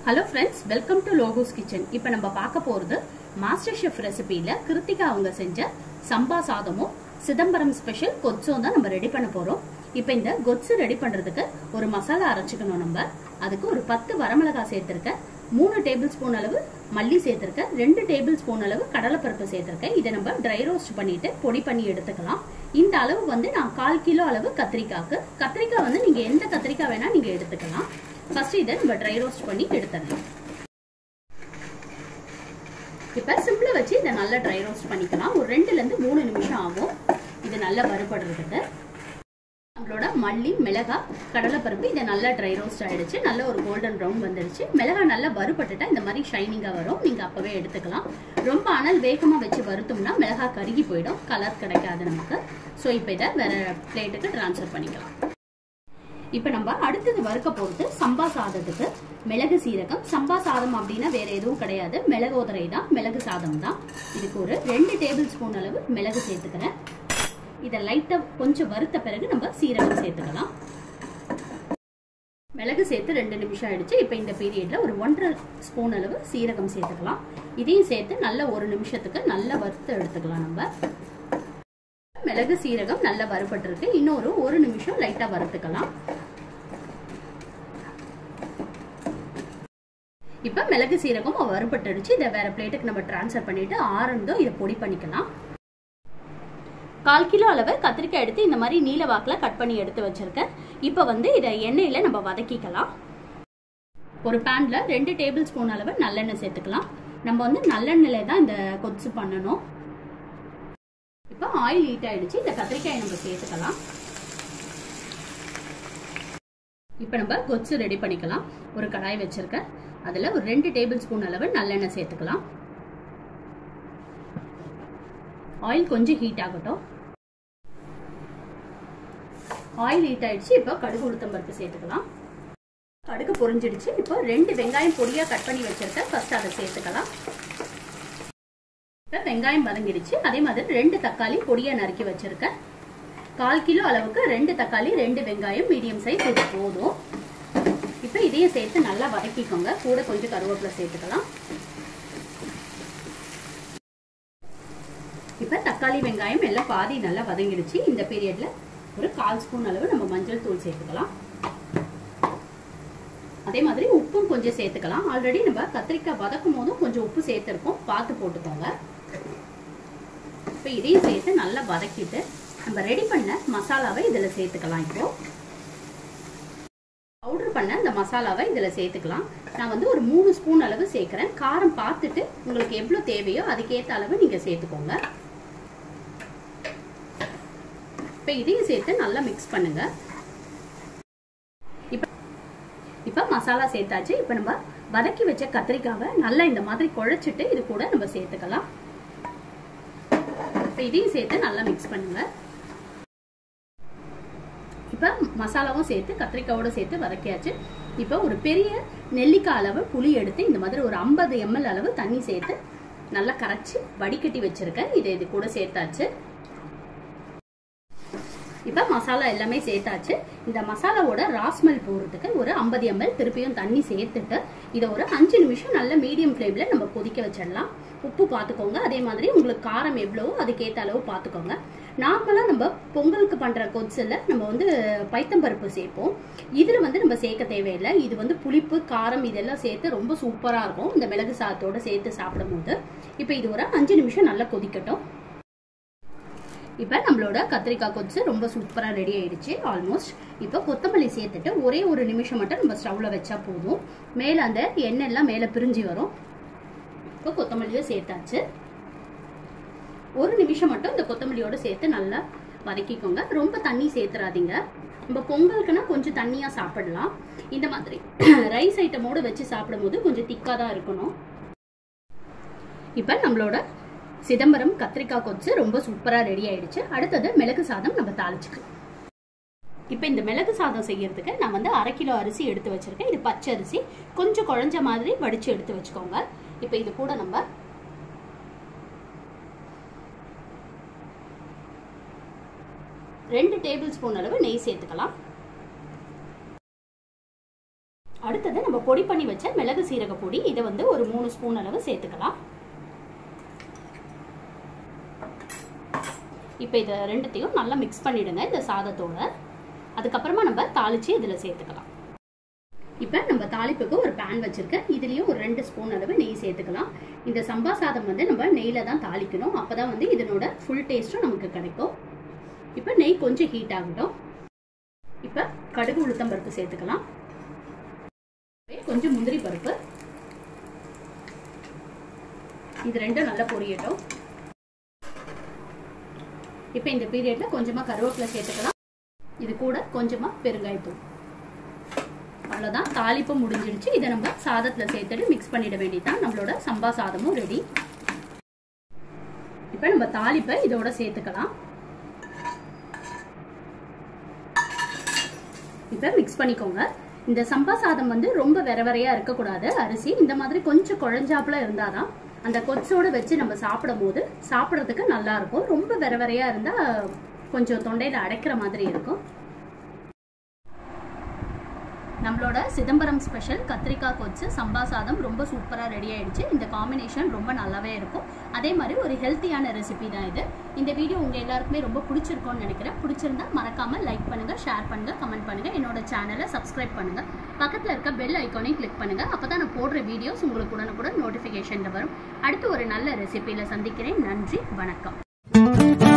hello friends welcome to Logos kitchen இப்போ நம்ம பார்க்க போகிறது மாஸ்டர் ஷெஃப் ரெசிபியில் கிருத்திகா அவங்க செஞ்ச சம்பா சாதமும் சிதம்பரம் ஸ்பெஷல் கொத்ஸும் தான் நம்ம ரெடி பண்ண போகிறோம் இப்போ இந்த கொத்ஸு ரெடி பண்ணுறதுக்கு ஒரு மசாலா அரைச்சிக்கணும் நம்ம அதுக்கு ஒரு பத்து வரமிளகாய் சேர்த்துருக்கேன் மூணு டேபிள் ஸ்பூன் அளவு மல்லி சேர்த்துருக்கேன் ரெண்டு டேபிள் ஸ்பூன் அளவு கடலைப்பருப்பு சேர்த்துருக்கேன் இதை நம்ம ட்ரை ரோஸ்ட் பண்ணிட்டு பொடி பண்ணி எடுத்துக்கலாம் இந்த அளவு வந்து நான் கால் கிலோ அளவு கத்திரிக்காய்க்கு கத்திரிக்காய் வந்து நீங்கள் எந்த கத்திரிக்காய் வேணால் நீங்கள் எடுத்துக்கலாம் ஃபர்ஸ்ட் இதை நம்ம ட்ரை ரோஸ்ட் பண்ணி எடுத்துடலாம் இப்போ சிம்ல வச்சு இதை நல்லா ட்ரை ரோஸ்ட் பண்ணிக்கலாம் ஒரு ரெண்டுலேருந்து மூணு நிமிஷம் ஆகும் இது நல்லா வறுபடுறதுக்கு நம்மளோட மல்லி மிளகாய் கடலைப்பருப்பு இதை நல்லா ட்ரை ரோஸ்ட் ஆயிடுச்சு நல்ல ஒரு கோல்டன் ப்ரௌன் வந்துடுச்சு மிளகாய் நல்லா வறுபட்டுட்டா இந்த மாதிரி ஷைனிங்காக வரும் நீங்கள் அப்போவே எடுத்துக்கலாம் ரொம்ப அனல் வேகமாக வச்சு வறுத்தோம்னா மிளகாய் கருகி போயிடும் கலர் கிடைக்காது நமக்கு ஸோ இப்போ இதை வேற பிளேட்டுக்கு ட்ரான்ஸ்ஃபர் பண்ணிக்கலாம் இப்போ நம்ம அடுத்தது வறுக்க போகிறது சம்பா சாதத்துக்கு மிளகு சீரகம் சம்பா சாதம் அப்படின்னா வேற எதுவும் கிடையாது மிளகோதரை தான் மிளகு சாதம் தான் இதுக்கு ஒரு ரெண்டு டேபிள் ஸ்பூன் அளவு மிளகு சேர்த்துக்கிறேன் இதை லைட்டாக கொஞ்சம் வறுத்த பிறகு நம்ம சீரகம் சேர்த்துக்கலாம் மிளகு சேர்த்து ரெண்டு நிமிஷம் ஆயிடுச்சு இப்போ இந்த பீரியட்ல ஒரு ஒன்றரை ஸ்பூன் அளவு சீரகம் சேர்த்துக்கலாம் இதையும் சேர்த்து நல்ல ஒரு நிமிஷத்துக்கு நல்லா வறுத்து எடுத்துக்கலாம் நம்ம மிளகு சீரகம் நல்லா வறுபட்டிருக்கு இன்னொரு ஒரு நிமிஷம் லைட்டா வறுத்துக்கலாம் இப்ப மிளகு சீரகம் வறுபட்டுடுச்சு இதை வேற பிளேட்டுக்கு நம்ம டிரான்ஸ்ஃபர் பண்ணிட்டு ஆறுந்தோம் இதை பொடி பண்ணிக்கலாம் கால் கிலோ அளவு கத்திரிக்காய் எடுத்து இந்த மாதிரி நீல வாக்கில் கட் பண்ணி எடுத்து வச்சிருக்கேன் இப்போ வந்து இதை எண்ணெயில் நம்ம வதக்கிக்கலாம் ஒரு பேனில் ரெண்டு டேபிள் ஸ்பூன் அளவு நல்லெண்ணெய் சேர்த்துக்கலாம் நம்ம வந்து நல்லெண்ணெயில தான் இந்த கொத்து பண்ணணும் இப்போ ஆயில் ஹீட் ஆயிடுச்சு இந்த கத்திரிக்காயை நம்ம சேர்த்துக்கலாம் இப்போ நம்ம கொச்சு ரெடி பண்ணிக்கலாம் ஒரு கடாய் வச்சிருக்கேன் அதில் ஒரு ரெண்டு டேபிள் ஸ்பூன் அளவு நல்லெண்ணெய் சேர்த்துக்கலாம் ஆயில் கொஞ்சம் ஹீட் ஆகட்டும் ஆயில் ஹீட் ஆயிடுச்சு இப்போ கடுகு உளுத்தம் பருப்பு சேர்த்துக்கலாம் கடுகு பொரிஞ்சிடுச்சு இப்போ ரெண்டு வெங்காயம் பொடியாக கட் பண்ணி வச்சிருக்கேன் ஃபர்ஸ்ட் அதை சேர்த்துக்கலாம் இப்போ வெங்காயம் வதங்கிடுச்சு அதே மாதிரி ரெண்டு தக்காளி பொடியாக நறுக்கி வச்சிருக்கேன் கால் கிலோ அளவுக்கு ரெண்டு தக்காளி ரெண்டு வெங்காயம் மீடியம் சைஸ் இது போதும் இப்போ இதையும் சேர்த்து நல்லா வதக்கிக்கோங்க கூட கொஞ்சம் கருவேப்பிலை சேர்த்துக்கலாம் இப்போ தக்காளி வெங்காயம் எல்லாம் பாதி நல்லா வதங்கிடுச்சு இந்த பீரியட்ல ஒரு கால் ஸ்பூன் அளவு நம்ம மஞ்சள் தூள் சேர்த்துக்கலாம் அதே மாதிரி உப்பும் கொஞ்சம் சேர்த்துக்கலாம் ஆல்ரெடி நம்ம கத்திரிக்காய் வதக்கும் போதும் கொஞ்சம் உப்பு சேர்த்துருக்கோம் பார்த்து போட்டுக்கோங்க இப்போ இதையும் சேர்த்து நல்லா வதக்கிட்டு நம்ம ரெடி பண்ண மசாலாவை இதில் சேர்த்துக்கலாம் இப்போ பவுடர் பண்ண இந்த மசாலாவை இதில் சேர்த்துக்கலாம் நான் வந்து ஒரு மூணு ஸ்பூன் அளவு சேர்க்குறேன் காரம் பார்த்துட்டு உங்களுக்கு எவ்வளோ தேவையோ அதுக்கேற்ற அளவு நீங்கள் சேர்த்துக்கோங்க இப்போ இதையும் சேர்த்து நல்லா மிக்ஸ் பண்ணுங்க இப்போ இப்போ மசாலா சேர்த்தாச்சு இப்போ நம்ம வதக்கி வச்ச கத்திரிக்காவை நல்லா இந்த மாதிரி குழைச்சிட்டு இது கூட நம்ம சேர்த்துக்கலாம் இப்போ இதையும் சேர்த்து நல்லா மிக்ஸ் பண்ணுங்க இப்போ மசாலாவும் சேர்த்து கத்திரிக்காவோட சேர்த்து வதக்கியாச்சு இப்போ ஒரு பெரிய நெல்லிக்காய் அளவு புளி எடுத்து இந்த மாதிரி ஒரு ஐம்பது எம்எல் அளவு தண்ணி சேர்த்து நல்லா கரைச்சி வடிகட்டி வச்சிருக்கேன் இதை இது கூட சேர்த்தாச்சு இப்போ மசாலா எல்லாமே சேர்த்தாச்சு இந்த மசாலாவோட ராஸ்மெல் போடுறதுக்கு ஒரு ஐம்பது எம்எல் திருப்பியும் தண்ணி சேர்த்துட்டு இதை ஒரு அஞ்சு நிமிஷம் நல்ல மீடியம் ஃப்ளேமில் நம்ம கொதிக்க வச்சிடலாம் உப்பு பார்த்துக்கோங்க அதே மாதிரி உங்களுக்கு காரம் எவ்வளவோ அதுக்கேற்ற அளவு பார்த்துக்கோங்க நார்மலாக நம்ம பொங்கலுக்கு பண்ணுற கொச்சில் நம்ம வந்து பைத்தம்பருப்பு சேர்ப்போம் இதில் வந்து நம்ம சேர்க்க தேவையில்லை இது வந்து புளிப்பு காரம் இதெல்லாம் சேர்த்து ரொம்ப சூப்பராக இருக்கும் இந்த மிளகு சாதத்தோடு சேர்த்து சாப்பிடும்போது இப்போ இது ஒரு அஞ்சு நிமிஷம் நல்லா கொதிக்கட்டும் இப்போ நம்மளோட கத்திரிக்காய் கொச்சு ரொம்ப சூப்பராக ரெடி ஆயிடுச்சு ஆல்மோஸ்ட் இப்போ கொத்தமல்லி சேர்த்துட்டு ஒரே ஒரு நிமிஷம் மட்டும் நம்ம ஸ்டவ்வில் வச்சா போதும் மேலே அந்த எண்ணெய் எல்லாம் மேலே பிரிஞ்சு வரும் இப்போ கொத்தமல்லியும் சேர்த்தாச்சு ஒரு நிமிஷம் மட்டும் இந்த கொத்தமல்லியோட சேர்த்து நல்லா வதக்கிக்கோங்க ரொம்ப தண்ணி சேர்த்துறாதீங்க நம்ம பொங்கலுக்குன்னா கொஞ்சம் தண்ணியாக சாப்பிடலாம் இந்த மாதிரி ரைஸ் ஐட்டமோடு வச்சு சாப்பிடும்போது கொஞ்சம் திக்காக தான் இருக்கணும் இப்போ நம்மளோட சிதம்பரம் கத்திரிக்காய் கொச்சு ரொம்ப சூப்பராக ரெடி ஆயிடுச்சு அடுத்தது மிளகு சாதம் நம்ம தாளிச்சுக்கலாம் இப்போ இந்த மிளகு சாதம் செய்யறதுக்கு நான் வந்து அரை கிலோ அரிசி எடுத்து வச்சிருக்கேன் இது பச்சை அரிசி கொஞ்சம் குழஞ்ச மாதிரி வடிச்சு எடுத்து வச்சுக்கோங்க இப்போ இது கூட நம்ம ரெண்டு டேபிள் ஸ்பூன் அளவு நெய் சேர்த்துக்கலாம் அடுத்து அடுத்தது நம்ம பொடி பண்ணி வச்ச மிளகு சீரக பொடி இதை வந்து ஒரு மூணு ஸ்பூன் அளவு சேர்த்துக்கலாம் இப்போ இதை ரெண்டுத்தையும் நல்லா மிக்ஸ் பண்ணிடுங்க இந்த சாதத்தோட அதுக்கப்புறமா நம்ம தாளிச்சு இதில் சேர்த்துக்கலாம் இப்போ நம்ம தாளிப்புக்கு ஒரு பேன் வச்சிருக்கேன் இதுலேயும் ஒரு ரெண்டு ஸ்பூன் அளவு நெய் சேர்த்துக்கலாம் இந்த சம்பா சாதம் வந்து நம்ம நெய்யில் தான் தாளிக்கணும் அப்போ தான் வந்து இதனோட ஃபுல் டேஸ்ட்டும் நமக்கு கிடைக்கும் இப்போ நெய் கொஞ்சம் ஹீட் ஆகட்டும் இப்போ கடுகு உளுத்தம் பருப்பு சேர்த்துக்கலாம் கொஞ்சம் முந்திரி பருப்பு இது ரெண்டும் நல்லா பொரியட்டும் இப்போ இந்த பீரியட்ல கொஞ்சமா கருவேப்பிலை சேர்த்துக்கலாம் இது கூட கொஞ்சமா பெருங்காயத்தூள் அவ்வளோதான் தாளிப்பு முடிஞ்சிடுச்சு இதை நம்ம சாதத்தில் சேர்த்துட்டு மிக்ஸ் பண்ணிட வேண்டியதான் நம்மளோட சம்பா சாதமும் ரெடி இப்போ நம்ம தாளிப்பை இதோட சேர்த்துக்கலாம் இப்போ மிக்ஸ் பண்ணிக்கோங்க இந்த சம்பா சாதம் வந்து ரொம்ப வெற வெறையா இருக்கக்கூடாது அரிசி இந்த மாதிரி கொஞ்சம் குழஞ்சாப்புல இருந்தாதான் அந்த கொச்சோட வச்சு நம்ம சாப்பிடும் போது சாப்பிட்றதுக்கு நல்லா இருக்கும் ரொம்ப வெற வெறையா இருந்தா கொஞ்சம் தொண்டையில அடைக்கிற மாதிரி இருக்கும் நம்மளோட சிதம்பரம் ஸ்பெஷல் கத்திரிக்காய் கொச்சு சம்பா சாதம் ரொம்ப சூப்பராக ரெடி ஆயிடுச்சு இந்த காம்பினேஷன் ரொம்ப நல்லாவே இருக்கும் அதே மாதிரி ஒரு ஹெல்த்தியான ரெசிபி தான் இது இந்த வீடியோ உங்கள் எல்லாருக்குமே ரொம்ப பிடிச்சிருக்கும்னு நினைக்கிறேன் பிடிச்சிருந்தா மறக்காமல் லைக் பண்ணுங்கள் ஷேர் பண்ணுங்கள் கமெண்ட் பண்ணுங்கள் என்னோட சேனலை சப்ஸ்கிரைப் பண்ணுங்கள் பக்கத்தில் இருக்க பெல் ஐக்கானையும் கிளிக் பண்ணுங்கள் அப்போ தான் நான் போடுற வீடியோஸ் உங்களுக்கு உடனுக்குடன் நோட்டிஃபிகேஷனில் வரும் அடுத்து ஒரு நல்ல ரெசிபியில் சந்திக்கிறேன் நன்றி வணக்கம்